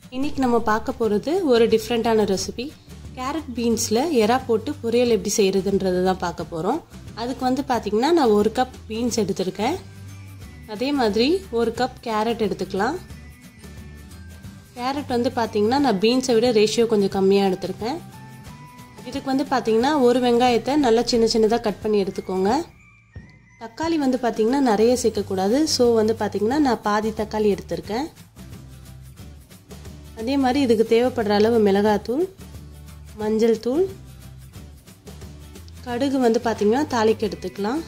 இன்றைக்கி நம்ம பார்க்க போகிறது ஒரு டிஃப்ரெண்ட்டான ரெசிபி கேரட் பீன்ஸில் எறா போட்டு பொரியல் எப்படி செய்கிறதுன்றது தான் பார்க்க போகிறோம் அதுக்கு வந்து பார்த்திங்கன்னா நான் ஒரு கப் பீன்ஸ் எடுத்திருக்கேன் அதே மாதிரி ஒரு கப் கேரட் எடுத்துக்கலாம் கேரட் வந்து பார்த்திங்கன்னா நான் பீன்ஸை விட ரேஷியோ கொஞ்சம் கம்மியாக எடுத்திருக்கேன் இதுக்கு வந்து பார்த்திங்கன்னா ஒரு வெங்காயத்தை நல்லா சின்ன சின்னதாக கட் பண்ணி எடுத்துக்கோங்க தக்காளி வந்து பார்த்திங்கன்னா நிறைய சேர்க்கக்கூடாது ஸோ வந்து பார்த்திங்கன்னா நான் பாதி தக்காளி எடுத்திருக்கேன் அதே மாதிரி இதுக்கு தேவைப்படுற அளவு மிளகாத்தூள் மஞ்சள் தூள் கடுகு வந்து பார்த்திங்கன்னா தாளிக்கு எடுத்துக்கலாம்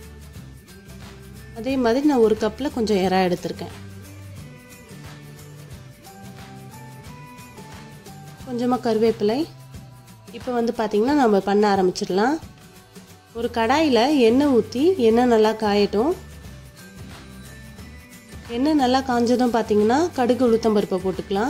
அதே மாதிரி நான் ஒரு கப்பில் கொஞ்சம் எறா எடுத்திருக்கேன் கொஞ்சமாக கருவேப்பிலை இப்போ வந்து பார்த்திங்கன்னா நம்ம பண்ண ஆரம்பிச்சிடலாம் ஒரு கடாயில் எண்ணெய் ஊற்றி எண்ணெய் நல்லா காயட்டும் எண்ணெய் நல்லா காஞ்சதும் பார்த்தீங்கன்னா கடுகு உளுத்தம்பருப்பை போட்டுக்கலாம்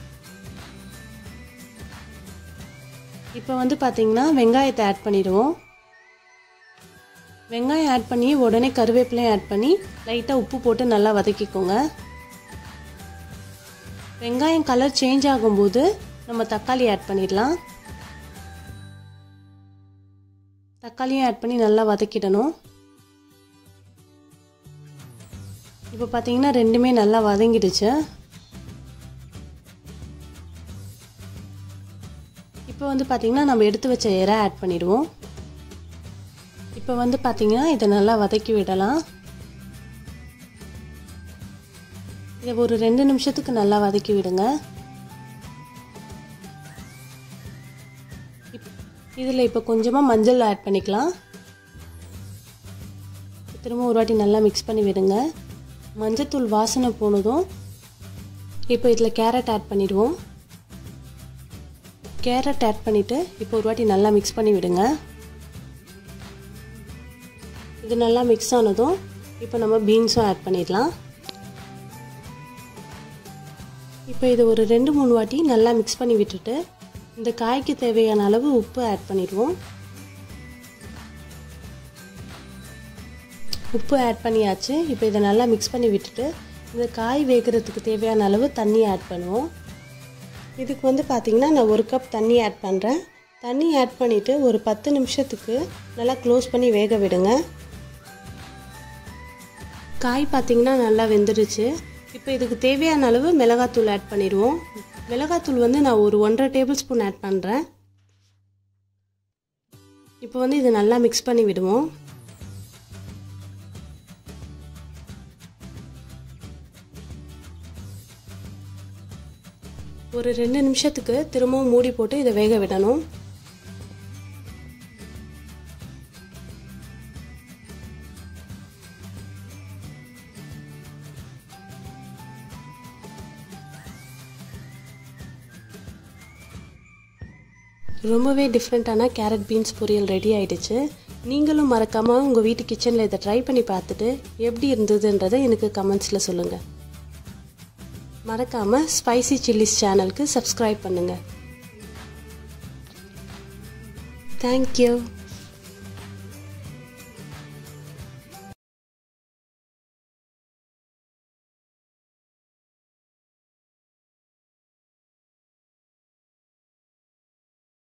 இப்போ வந்து பார்த்தீங்கன்னா வெங்காயத்தை ஆட் பண்ணிடுவோம் வெங்காயம் ஆட் பண்ணி உடனே கருவேப்பிலையும் ஆட் பண்ணி லைட்டாக உப்பு போட்டு நல்லா வதக்கிக்கோங்க வெங்காயம் கலர் சேஞ்ச் ஆகும்போது நம்ம தக்காளி ஆட் பண்ணிடலாம் தக்காளியும் ஆட் பண்ணி நல்லா வதக்கிடணும் இப்போ பார்த்தீங்கன்னா ரெண்டுமே நல்லா வதங்கிடுச்சு இப்போ வந்து பார்த்திங்கன்னா நம்ம எடுத்து வச்ச இறை ஆட் பண்ணிடுவோம் இப்போ வந்து பார்த்திங்கன்னா இதை நல்லா வதக்கி விடலாம் இதை ஒரு ரெண்டு நிமிஷத்துக்கு நல்லா வதக்கி விடுங்க இதில் இப்போ கொஞ்சமாக மஞ்சள் ஆட் பண்ணிக்கலாம் திரும்ப ஒரு வாட்டி நல்லா மிக்ஸ் பண்ணி விடுங்க மஞ்சத்தூள் வாசனை போனதும் இப்போ இதில் கேரட் ஆட் பண்ணிடுவோம் கேரட் ஆட் பண்ணிவிட்டு இப்போ ஒரு வாட்டி நல்லா மிக்ஸ் பண்ணி விடுங்க இது நல்லா மிக்ஸ் ஆனதும் இப்போ நம்ம பீன்ஸும் ஆட் பண்ணிடலாம் இப்போ இது ஒரு ரெண்டு மூணு வாட்டி நல்லா மிக்ஸ் பண்ணி விட்டுட்டு இந்த காய்க்கு தேவையான அளவு உப்பு ஆட் பண்ணிடுவோம் உப்பு ஆட் பண்ணியாச்சு இப்போ இதை நல்லா மிக்ஸ் பண்ணி விட்டுட்டு இந்த காய் வேகிறதுக்கு தேவையான அளவு தண்ணி ஆட் பண்ணுவோம் இதுக்கு வந்து பார்த்திங்கன்னா நான் ஒரு கப் தண்ணி ஆட் பண்ணுறேன் தண்ணி ஆட் பண்ணிவிட்டு ஒரு பத்து நிமிஷத்துக்கு நல்லா க்ளோஸ் பண்ணி வேக விடுங்க காய் பார்த்திங்கன்னா நல்லா வெந்துடுச்சு இப்போ இதுக்கு தேவையான அளவு மிளகாத்தூள் ஆட் பண்ணிடுவோம் மிளகாத்தூள் வந்து நான் ஒரு ஒன்றரை டேபிள் ஸ்பூன் ஆட் பண்ணுறேன் இப்போ வந்து இதை நல்லா மிக்ஸ் பண்ணி விடுவோம் ஒரு ரெண்டு நிமிஷத்துக்கு திரும்பவும் மூடி போட்டு இதை வேக விடணும் ரொம்பவே டிஃப்ரெண்ட்டான கேரட் பீன்ஸ் பொரியல் ரெடி ஆயிடுச்சு நீங்களும் மறக்காமல் உங்கள் வீட்டு கிச்சனில் இதை ட்ரை பண்ணி பார்த்துட்டு எப்படி இருந்ததுன்றதை எனக்கு கமெண்ட்ஸில் சொல்லுங்கள் மறக்காமல் ஸ்பைசி சில்லிஸ் சேனலுக்கு சப்ஸ்கிரைப் பண்ணுங்கள் தேங்க்யூ